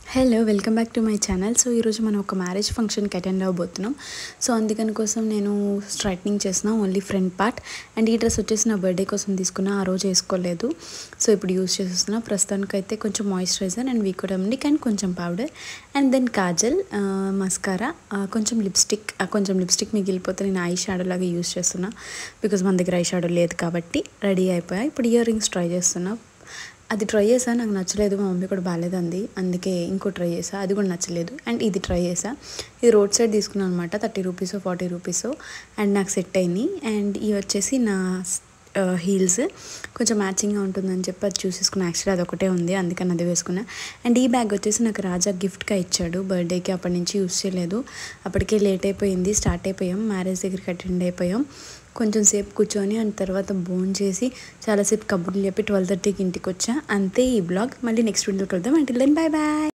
hello welcome back to my channel so ఈరోజు మనం ఒక మ్యారేజ్ ఫంక్షన్కి అటెండ్ అవ్వబోతున్నాం సో అందుకని కోసం నేను స్ట్రైట్నింగ్ చేసిన ఓన్లీ ఫ్రంట్ పార్ట్ అండ్ ఈ డ్రెస్ వచ్చేసి నా బర్త్డే కోసం తీసుకున్నా ఆ రోజు వేసుకోలేదు సో ఇప్పుడు యూస్ చేస్తున్నా ప్రస్తుతానికి అయితే కొంచెం మాయిశ్చరైజర్ అండ్ వీకో రెమెడిక్ అండ్ కొంచెం powder and then kajal mascara కొంచెం లిప్స్టిక్ కొంచెం లిప్స్టిక్ మిగిలిపోతే నేను ఐ షాడో లాగా యూస్ చేస్తున్నా బికాజ్ మన దగ్గర ఐ షాడో లేదు కాబట్టి రెడీ అయిపోయా ఇప్పుడు ఇయర్ రింగ్స్ ట్రై చేస్తున్నా అది ట్రై చేసా నాకు నచ్చలేదు మా మమ్మీ కూడా బాగాలేదంది అందుకే ఇంకో ట్రై చేసా అది కూడా నచ్చలేదు అండ్ ఇది ట్రై చేసా ఇది రోడ్ సైడ్ తీసుకున్నాను అనమాట thirty rupees forty rupees and నాకు సెట్ అయింది అండ్ ఇవి వచ్చేసి నా హీల్స్ కొంచెం మ్యాచింగ్గా ఉంటుందని చెప్పి అది చూసేసుకున్నా యాక్చువల్లీ అది ఒకటే ఉంది అందుకని అది వేసుకున్నా అండ్ ఈ బ్యాగ్ వచ్చేసి నాకు రాజా గిఫ్ట్గా ఇచ్చాడు బర్త్డేకి అప్పటి నుంచి యూస్ చేయలేదు అప్పటికే లేట్ అయిపోయింది స్టార్ట్ అయిపోయాం మ్యారేజ్ దగ్గరికి అటెండ్ అయిపోయాం కొంచెం సేపు కూర్చొని అండ్ తర్వాత బోన్ చేసి చాలాసేపు కబుర్లు చెప్పి ట్వెల్వ్ థర్టీకి ఇంటికి వచ్చా అంతే ఈ బ్లాగ్ మళ్ళీ నెక్స్ట్ వీడియోకి వెళ్దాం అంటే దెన్ బాయ్ బాయ్